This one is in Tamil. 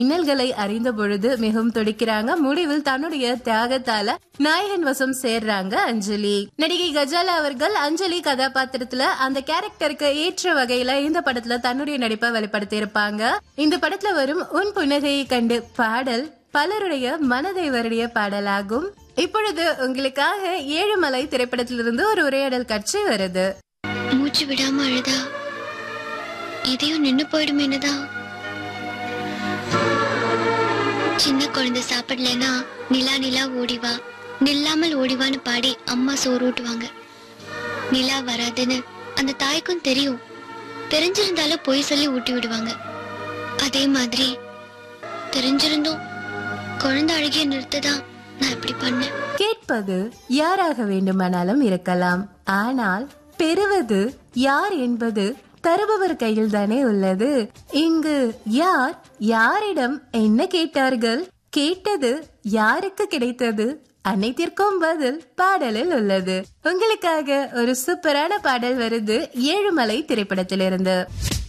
இன்னல்களை அறிந்த பொழுது மிகவும் துடிக்கிறாங்க முடிவில் தன்னுடைய தியாகத்தால நாயகன் வசம் சேர்றாங்க அஞ்சலி நடிகை கஜாலா அவர்கள் அஞ்சலி கதாபாத்திரத்துல அந்த கேரக்டருக்கு ஏற்ற வகையில இந்த படத்துல தன்னுடைய நடிப்பை வெளிப்படுத்தி இருப்பாங்க இந்த படத்துல வரும் உன் புன்னகையை கண்டு பாடல் பலருடைய மனதை வருடிய பாடலாகும் இப்பொழுது உங்களுக்காக ஏழுமலை திரைப்படத்திலிருந்து ஒரு உரையாடல் காட்சி வருது மூச்சு விடாம அழுதா இதையும் நின்னு போயிடுமேனுதான் சின்ன குழந்தை சாப்பிடலனா நிலா நிலா ஓடிவா நில்லாமல் ஓடிவான்னு பாடி அம்மா சோறு ஊட்டுவாங்க நிலா வராதுன்னு அந்த தாய்க்கும் தெரியும் தெரிஞ்சிருந்தாலும் பொய் சொல்லி ஊட்டி விடுவாங்க அதே மாதிரி தெரிஞ்சிருந்தும் குழந்தை அழுகிய நிறுத்ததான் நான் இப்படி பண்ணேன் கேட்பது யாராக வேண்டுமானாலும் இருக்கலாம் ஆனால் பெறுவது யார் என்பது தருபவர் கையில் தானே உள்ளது இங்கு யார் யாரிடம் என்ன கேட்டார்கள் கேட்டது யாருக்கு கிடைத்தது அனைத்திற்கும் பதில் பாடலில் உள்ளது உங்களுக்காக ஒரு சூப்பரான பாடல் வருது ஏழுமலை திரைப்படத்திலிருந்து